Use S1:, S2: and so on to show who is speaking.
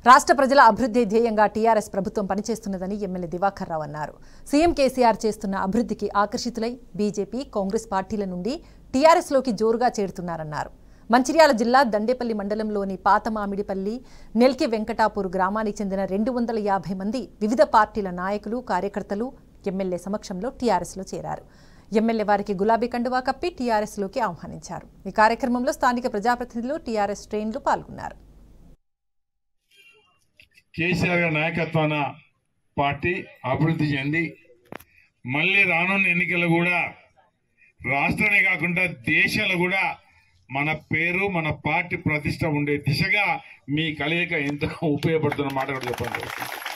S1: రాష్ట్ర ప్రజల అభివృద్ధి ధ్యేయంగా టీఆర్ఎస్ ప్రభుత్వం పనిచేస్తున్నదని ఎమ్మెల్యే దివాకర్ రావు అన్నారు సీఎం కేసీఆర్ చేస్తున్న అభివృద్ధికి ఆకర్షితులై బీజేపీ కాంగ్రెస్ పార్టీల నుండి టీఆర్ఎస్లోకి జోరుగా చేరుతున్నారన్నారు మంచిర్యాల జిల్లా దండేపల్లి మండలంలోని పాత మామిడిపల్లి నెల్కి వెంకటాపూర్ గ్రామానికి చెందిన రెండు వందల యాభై మంది వివిధ పార్టీల నాయకులు కార్యకర్తలు ఎమ్మెల్యే సమక్షంలో టీఆర్ఎస్లో చేరారు ఎమ్మెల్యే వారికి గులాబీ కండువా కప్పి టీఆర్ఎస్లోకి ఆహ్వానించారు ఈ కార్యక్రమంలో స్థానిక ప్రజాప్రతినిధులు టీఆర్ఎస్ శ్రేణులు పాల్గొన్నారు
S2: కేసీఆర్ గారి నాయకత్వాన పార్టీ అభివృద్ధి చెంది మళ్ళీ రానున్న ఎన్నికలు కూడా రాష్ట్రమే కాకుండా దేశంలో కూడా మన పేరు మన పార్టీ ప్రతిష్ట ఉండే దిశగా మీ కలయిక ఎంత ఉపయోగపడుతున్న మాట కూడా చెప్పండి